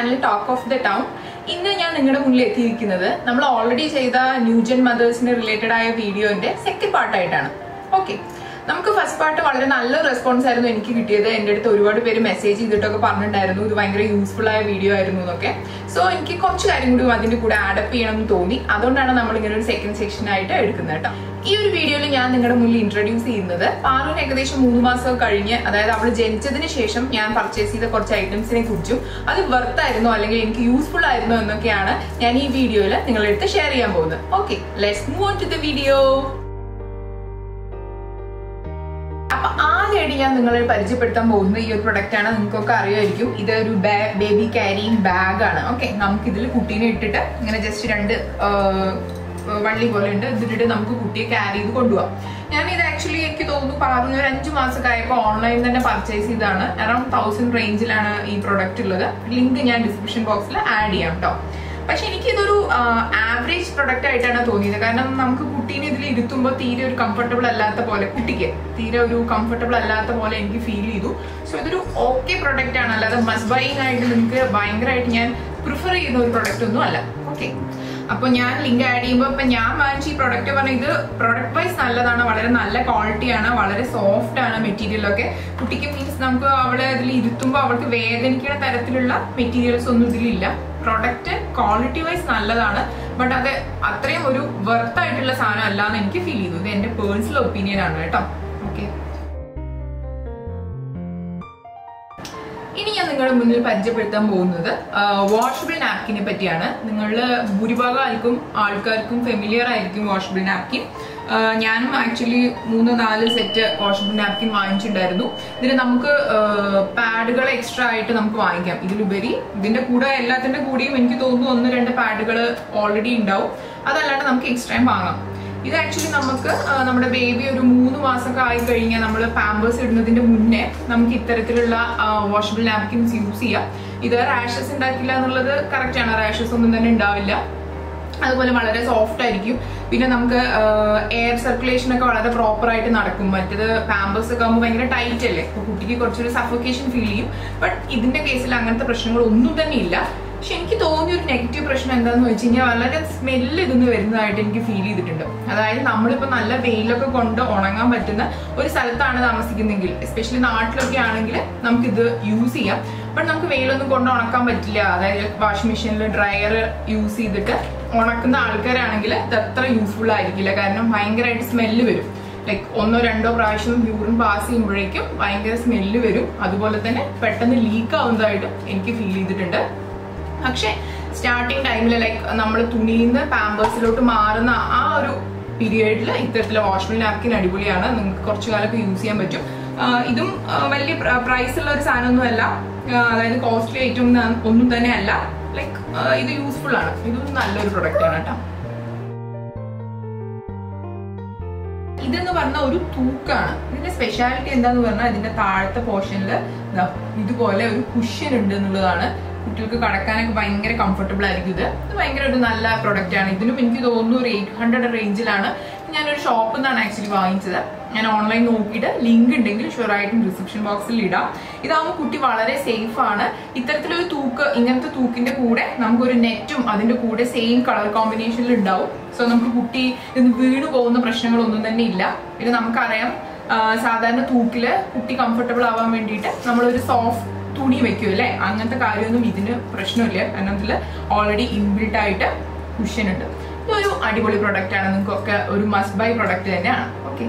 channel Talk of the Town ഇന്ന് ഞാൻ നിങ്ങളുടെ മുന്നിൽ എത്തിയിരിക്കുന്നത് നമ്മൾ ഓൾറെഡി ചെയ്ത ന്യൂജൻ മദേഴ്സിന് റിലേറ്റഡ് ആയ വീഡിയോന്റെ സെക്കൻഡ് പാർട്ടായിട്ടാണ് ഓക്കെ നമുക്ക് ഫസ്റ്റ് പാർട്ട് വളരെ നല്ലൊരു റെസ്പോൺസ് ആയിരുന്നു എനിക്ക് കിട്ടിയത് എൻ്റെ അടുത്ത് ഒരുപാട് പേര് മെസ്സേജ് ചെയ്തിട്ടൊക്കെ പറഞ്ഞിട്ടുണ്ടായിരുന്നു ഇത് ഭയങ്കര യൂസ്ഫുൾ ആയ വീഡിയോ ആയിരുന്നു എന്നൊക്കെ സോ എനിക്ക് കുറച്ച് കാര്യം കൂടി അതിന്റെ കൂടെ ആഡപ്പ് ചെയ്യണം എന്ന് തോന്നി അതുകൊണ്ടാണ് നമ്മൾ ഇങ്ങനെ ഒരു സെക്കൻഡ് സെക്ഷൻ ആയിട്ട് എടുക്കുന്നത് കേട്ടോ ഈ ഒരു വീഡിയോയിൽ ഞാൻ നിങ്ങളുടെ മുന്നിൽ ഇൻട്രൊഡ്യൂസ് ചെയ്യുന്നത് പാറുവിന് ഏകദേശം മൂന്ന് മാസം കഴിഞ്ഞ് അതായത് അവൾ ജനിച്ചതിന് ശേഷം ഞാൻ പർച്ചേസ് ചെയ്ത കുറച്ച് ഐറ്റംസിനെ കുറിച്ചും അത് വർത്ത് ആയിരുന്നോ അല്ലെങ്കിൽ എനിക്ക് യൂസ്ഫുൾ ആയിരുന്നോ എന്നൊക്കെയാണ് ഞാൻ ഈ വീഡിയോയിൽ നിങ്ങളുടെ അടുത്ത് ഷെയർ ചെയ്യാൻ പോകുന്നത് okay let's move on to the video അപ്പൊ ആദ്യമായിട്ട് ഞാൻ നിങ്ങളെ പരിചയപ്പെടുത്താൻ പോകുന്നത് ഈ ഒരു പ്രൊഡക്റ്റ് ആണ് നിങ്ങൾക്കൊക്കെ അറിയുമായിരിക്കും ഇത് ഒരു ബേബി ക്യാരിങ് ബാഗ് ആണ് ഓക്കെ നമുക്ക് ഇതിൽ കുട്ടീനെ ഇട്ടിട്ട് ഇങ്ങനെ ജസ്റ്റ് രണ്ട് ആ, വള്ളി പോലെ ഉണ്ട് ഇതിട്ടിട്ട് നമുക്ക് കുട്ടിയെ ക്യാരി ചെയ്ത് കൊണ്ടുപോകാം ഞാൻ ഇത് ആക്ച്വലി എനിക്ക് തോന്നുന്നു പറഞ്ഞു ഒരു അഞ്ചു മാസമൊക്കെ ആയപ്പോൾ ഓൺലൈനിൽ തന്നെ പർച്ചേസ് ചെയ്താണ് അറൌണ്ട് തൗസൻഡ് റേഞ്ചിലാണ് ഈ പ്രൊഡക്റ്റ് ഉള്ളത് ലിങ്ക് ഞാൻ ഡിസ്ക്രിപ്ഷൻ ബോക്സിൽ ആഡ് ചെയ്യാം കേട്ടോ പക്ഷെ എനിക്ക് ഇതൊരു ആവറേജ് പ്രൊഡക്റ്റ് ആയിട്ടാണ് തോന്നിയത് കാരണം നമുക്ക് കുട്ടീനെ ഇതിൽ ഇരുത്തുമ്പോൾ തീരെ ഒരു കംഫർട്ടബിൾ അല്ലാത്ത പോലെ കുട്ടിക്ക് തീരെ ഒരു കംഫർട്ടബിൾ അല്ലാത്ത പോലെ എനിക്ക് ഫീൽ ചെയ്തു സോ ഇതൊരു ഓക്കെ പ്രൊഡക്റ്റ് ആണ് അല്ലാതെ മസ്റ്റ് ബൈങ് ആയിട്ട് നിങ്ങൾക്ക് ഭയങ്കരമായിട്ട് ഞാൻ പ്രിഫർ ചെയ്യുന്ന ഒരു പ്രൊഡക്റ്റ് ഒന്നും അല്ല ഓക്കെ അപ്പൊ ഞാൻ ലിങ്ക് ആഡ് ചെയ്യുമ്പോൾ ഇപ്പൊ ഞാൻ വാങ്ങിച്ച ഈ പ്രൊഡക്റ്റ് പറഞ്ഞ ഇത് പ്രൊഡക്റ്റ് വൈസ് നല്ലതാണ് വളരെ നല്ല ക്വാളിറ്റിയാണ് വളരെ സോഫ്റ്റ് ആണ് മെറ്റീരിയൽ ഒക്കെ കുട്ടിക്ക് മീൻസ് നമുക്ക് അവളെ ഇതിൽ ഇരുത്തുമ്പോൾ അവൾക്ക് വേദനിക്കുന്ന തരത്തിലുള്ള മെറ്റീരിയൽസ് ഒന്നും ഇതിലില്ല പ്രൊഡക്റ്റ് ക്വാളിറ്റി വൈസ് നല്ലതാണ് ബട്ട് അത് അത്രയും ഒരു വെർത്ത് ആയിട്ടുള്ള സാധനം അല്ല എന്ന് എനിക്ക് ഫീൽ ചെയ്തു ഇത് എന്റെ പേഴ്സണൽ ഒപ്പീനിയൻ ആണ് കേട്ടോ ഓക്കെ ഇനി ഞാൻ നിങ്ങളുടെ മുന്നിൽ പരിചയപ്പെടുത്താൻ പോകുന്നത് വാഷബിൾ നാപ്കിനെ പറ്റിയാണ് നിങ്ങളിൽ ഭൂരിഭാഗം ആൾക്കും ആൾക്കാർക്കും ഫെമിലിയർ ആയിരിക്കും വാഷബിൾ നാപ്കിൻ ഞാനും ആക്ച്വലി മൂന്ന് നാല് സെറ്റ് വാഷബിൾ നാപ്കിൻ വാങ്ങിച്ചിട്ടുണ്ടായിരുന്നു ഇതിന് നമുക്ക് പാഡുകൾ എക്സ്ട്രാ ആയിട്ട് നമുക്ക് വാങ്ങിക്കാം ഇതിലുപരി ഇതിന്റെ കൂടെ എല്ലാത്തിന്റെ കൂടെയും എനിക്ക് തോന്നുന്നു ഒന്ന് രണ്ട് പാഡുകൾ ഓൾറെഡി ഉണ്ടാവും അതല്ലാണ്ട് നമുക്ക് എക്സ്ട്രായും വാങ്ങാം ഇത് ആക്ച്വലി നമുക്ക് ആ, നമ്മുടെ ബേബി ഒരു മൂന്ന് മാസമൊക്കെ ആയി കഴിഞ്ഞാൽ നമ്മൾ പാമ്പേഴ്സ് ഇടുന്നതിന്റെ മുന്നേ നമുക്ക് ഇത്തരത്തിലുള്ള വാഷബിൾ നാപ്കിൻസ് യൂസ് ചെയ്യാം ഇത് റാഷസ് ഉണ്ടാക്കില്ല എന്നുള്ളത് കറക്റ്റ് ആണ് റാഷസ് ഒന്നും തന്നെ ഉണ്ടാവില്ല അതുപോലെ വളരെ സോഫ്റ്റ് ആയിരിക്കും പിന്നെ നമുക്ക് എയർ സർക്കുലേഷൻ ഒക്കെ വളരെ പ്രോപ്പർ ആയിട്ട് നടക്കും മറ്റേത് പാമ്പേഴ്സ് ഒക്കെ ആകുമ്പോൾ ഭയങ്കര ടൈറ്റ് അല്ലേ അപ്പൊ കുട്ടിക്ക് കുറച്ചൊരു സഫോക്കേഷൻ ഫീൽ ചെയ്യും ബട്ട് ഇതിന്റെ കേസിൽ അങ്ങനത്തെ പ്രശ്നങ്ങൾ ഒന്നും തന്നെ ഇല്ല പക്ഷെ എനിക്ക് തോന്നിയ ഒരു നെഗറ്റീവ് പ്രശ്നം എന്താന്ന് വെച്ച് കഴിഞ്ഞാൽ വളരെ സ്മെല്ല് ഇതിന്ന് വരുന്നതായിട്ട് എനിക്ക് ഫീൽ ചെയ്തിട്ടുണ്ട് അതായത് നമ്മളിപ്പോ നല്ല വെയിലൊക്കെ കൊണ്ട് ഉണങ്ങാൻ പറ്റുന്ന ഒരു സ്ഥലത്താണ് താമസിക്കുന്നെങ്കിൽ എസ്പെഷ്യലി നാട്ടിലൊക്കെ ആണെങ്കിൽ നമുക്ക് ഇത് യൂസ് ചെയ്യാം ബട്ട് നമുക്ക് വെയിലൊന്നും കൊണ്ട് ഉണക്കാൻ പറ്റില്ല അതായത് വാഷിംഗ് മെഷീനിൽ ഡ്രയർ യൂസ് ചെയ്തിട്ട് ഉണക്കുന്ന ആൾക്കാരാണെങ്കിൽ ഇത് അത്ര യൂസ്ഫുൾ ആയിരിക്കില്ല കാരണം ഭയങ്കരമായിട്ട് സ്മെല്ല് വരും ലൈക്ക് ഒന്നോ രണ്ടോ പ്രാവശ്യം യൂറിൻ പാസ് ചെയ്യുമ്പോഴേക്കും ഭയങ്കര സ്മെല്ല് വരും അതുപോലെ തന്നെ പെട്ടെന്ന് ലീക്ക് ആവുന്നതായിട്ടും എനിക്ക് ഫീൽ ചെയ്തിട്ടുണ്ട് പക്ഷെ സ്റ്റാർട്ടിങ് ടൈമിൽ ലൈക്ക് നമ്മൾ തുണിയിൽ നിന്ന് പാമ്പേഴ്സിലോട്ട് മാറുന്ന ആ ഒരു പീരിയഡിൽ ഇത്തരത്തിലെ വാഷ്മെൽ നാപ്കിൻ അടിപൊളിയാണ് നിങ്ങൾക്ക് കുറച്ചു കാലമൊക്കെ യൂസ് ചെയ്യാൻ പറ്റും ആഹ് ഇതും ആഹ് വലിയ പ്രൈസ് ഉള്ള ഒരു സാധനമൊന്നുമല്ല ആഹ് അതായത് കോസ്റ്റ്ലി ഐറ്റം ഒന്നും തന്നെ അല്ല ലൈക്ക് ഇത് യൂസ്ഫുൾ ആണ് ഇതും നല്ലൊരു പ്രൊഡക്റ്റ് ആണ് കേട്ടോ ഇതെന്ന് പറഞ്ഞ ഒരു തൂക്കാണ് ഇതിന്റെ സ്പെഷ്യാലിറ്റി എന്താന്ന് പറഞ്ഞാൽ ഇതിന്റെ താഴത്തെ പോർഷനിൽ ഇതുപോലെ ഒരു കുഷ്യൻ ഉണ്ട് എന്നുള്ളതാണ് കുട്ടികൾക്ക് കടക്കാനൊക്കെ ഭയങ്കര കംഫർട്ടബിൾ ആയിരിക്കും ഇത് ഇത് ഭയങ്കര ഒരു നല്ല പ്രൊഡക്റ്റ് ആണ് ഇതിനും എനിക്ക് തോന്നുന്നു ഒരു എയ്റ്റ് ഹൺഡ്രഡ് റേഞ്ചിലാണ് ഞാനൊരു ഷോപ്പിൽ നിന്നാണ് ആക്ച്വലി വാങ്ങിച്ചത് ഞാൻ ഓൺലൈൻ നോക്കിയിട്ട് ലിങ്ക് ഉണ്ടെങ്കിൽ ഷുവർ ആയിട്ടും ഡിസ്ക്രിപ്ഷൻ ബോക്സിൽ ഇടാം ഇതാകുമ്പോൾ കുട്ടി വളരെ സേഫ് ആണ് ഇത്തരത്തിലൊരു തൂക്ക് ഇങ്ങനത്തെ തൂക്കിന്റെ കൂടെ നമുക്കൊരു നെറ്റും അതിന്റെ കൂടെ സെയിം കളർ കോമ്പിനേഷനിൽ ഉണ്ടാവും സോ നമുക്ക് കുട്ടി ഇന്ന് വീണ് പോകുന്ന പ്രശ്നങ്ങളൊന്നും തന്നെ ഇല്ല ഇത് നമുക്കറിയാം ആ, സാധാരണ തൂക്കില് കുട്ടി കംഫർട്ടബിൾ ആവാൻ വേണ്ടിയിട്ട് നമ്മളൊരു സോഫ്റ്റ് തുണി വെക്കും അല്ലേ അങ്ങനത്തെ കാര്യമൊന്നും ഇതിന് പ്രശ്നമില്ല കാരണം ഇതിൽ ഓൾറെഡി ഇൻബിൽട്ട് ആയിട്ട് കുഷ്യൻ ഉണ്ട് ഇതൊരു അടിപൊളി പ്രൊഡക്റ്റ് ആണ് നിങ്ങൾക്കൊക്കെ ഒരു മസ്റ്റ് ബൈ പ്രൊഡക്റ്റ് തന്നെയാണ് ഓക്കെ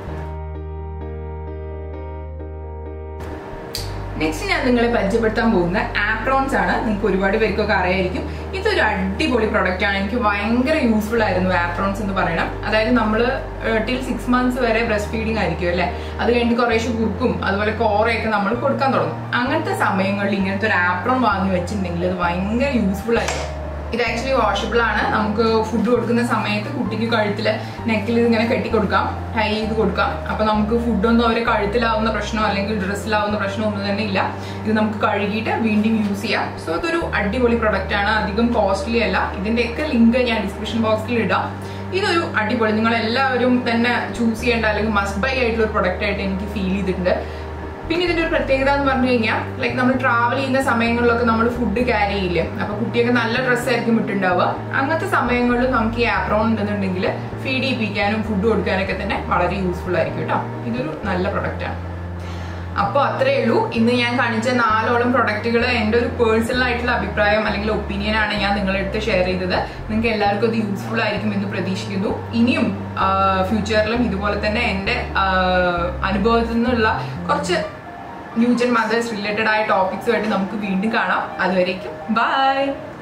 നെക്സ്റ്റ് ഞാൻ നിങ്ങളെ പരിചയപ്പെടുത്താൻ പോകുന്ന ആപ്രോൺസ് ആണ് നിങ്ങൾക്ക് ഒരുപാട് പേർക്കൊക്കെ അറിയായിരിക്കും ഇതൊരു അടിപൊളി പ്രൊഡക്റ്റ് ആണ് എനിക്ക് ഭയങ്കര യൂസ്ഫുൾ ആയിരുന്നു ആപ്രോൺസ് എന്ന് പറയണം അതായത് നമ്മൾ ടിൽ സിക്സ് മന്ത്സ് വരെ ബ്രസ്റ്റ് ഫീഡിങ് ആയിരിക്കും അല്ലെ അത് കഴിഞ്ഞ് കുറേശ്ശെ കുറുക്കും അതുപോലെ കോറയൊക്കെ നമ്മൾ കൊടുക്കാൻ തുടങ്ങും അങ്ങനത്തെ സമയങ്ങളിൽ ഇങ്ങനത്തെ ഒരു ആപ്രോൺ വാങ്ങി വെച്ചിട്ടുണ്ടെങ്കിൽ അത് ഭയങ്കര യൂസ്ഫുൾ ആയിരിക്കും ഇത് ആക്ച്വലി വാഷബിൾ ആണ് നമുക്ക് ഫുഡ് കൊടുക്കുന്ന സമയത്ത് കുട്ടിക്ക് കഴുത്തില് നെക്കിൽ ഇങ്ങനെ കെട്ടി കൊടുക്കാം ടൈ ചെയ്ത് കൊടുക്കാം അപ്പൊ നമുക്ക് ഫുഡൊന്നും അവരെ കഴുത്തിലാവുന്ന പ്രശ്നമോ അല്ലെങ്കിൽ ഡ്രസ്സിലാവുന്ന പ്രശ്നമോ ഒന്നും തന്നെ ഇല്ല ഇത് നമുക്ക് കഴുകിയിട്ട് വീണ്ടും യൂസ് ചെയ്യാം സോ ഇതൊരു അടിപൊളി പ്രൊഡക്റ്റ് ആണ് അധികം കോസ്റ്റ്ലി അല്ല ഇതിന്റെയൊക്കെ ലിങ്ക് ഞാൻ ഡിസ്ക്രിപ്ഷൻ ബോക്സിൽ ഇടാം ഇതൊരു അടിപൊളി നിങ്ങൾ എല്ലാവരും തന്നെ ചൂസ് ചെയ്യേണ്ട അല്ലെങ്കിൽ മസ്റ്റ് ബൈ ആയിട്ടുള്ള ഒരു പ്രൊഡക്റ്റ് ആയിട്ട് എനിക്ക് ഫീൽ ചെയ്തിട്ടുണ്ട് പിന്നെ ഇതിന്റെ ഒരു പ്രത്യേകത എന്ന് പറഞ്ഞു കഴിഞ്ഞാൽ ലൈക്ക് നമ്മൾ ട്രാവൽ ചെയ്യുന്ന സമയങ്ങളിലൊക്കെ നമ്മൾ ഫുഡ് ക്യാരി ചെയ്യില്ലേ അപ്പൊ കുട്ടിയൊക്കെ നല്ല ഡ്രസ്സ് ആയിരിക്കും ഇട്ടുണ്ടാവുക അങ്ങനത്തെ സമയങ്ങളിൽ നമുക്ക് ഈ ആപ്രോൺ ഉണ്ടെന്നുണ്ടെങ്കിൽ ഫീഡ് ചെയ്യിപ്പിക്കാനും ഫുഡ് കൊടുക്കാനൊക്കെ തന്നെ വളരെ യൂസ്ഫുൾ ആയിരിക്കും കേട്ടോ ഇതൊരു നല്ല പ്രൊഡക്റ്റ് ആണ് അപ്പോൾ അത്രേ ഉള്ളൂ ഇന്ന് ഞാൻ കാണിച്ച നാലോളം പ്രൊഡക്റ്റുകൾ എൻ്റെ ഒരു പേഴ്സണൽ ആയിട്ടുള്ള അഭിപ്രായം അല്ലെങ്കിൽ ഒപ്പീനിയൻ ആണ് ഞാൻ നിങ്ങളുടെ അടുത്ത് ഷെയർ ചെയ്തത് നിങ്ങൾക്ക് എല്ലാവർക്കും അത് യൂസ്ഫുൾ ആയിരിക്കും എന്ന് പ്രതീക്ഷിക്കുന്നു ഇനിയും ഫ്യൂച്ചറിലും ഇതുപോലെ തന്നെ എൻ്റെ അനുഭവത്തിൽ നിന്നുള്ള കുറച്ച് ന്യൂജൻ മദേഴ്സ് റിലേറ്റഡ് ആയ ടോപ്പിക്സുമായിട്ട് നമുക്ക് വീണ്ടും കാണാം അതുവരേക്കും ബൈ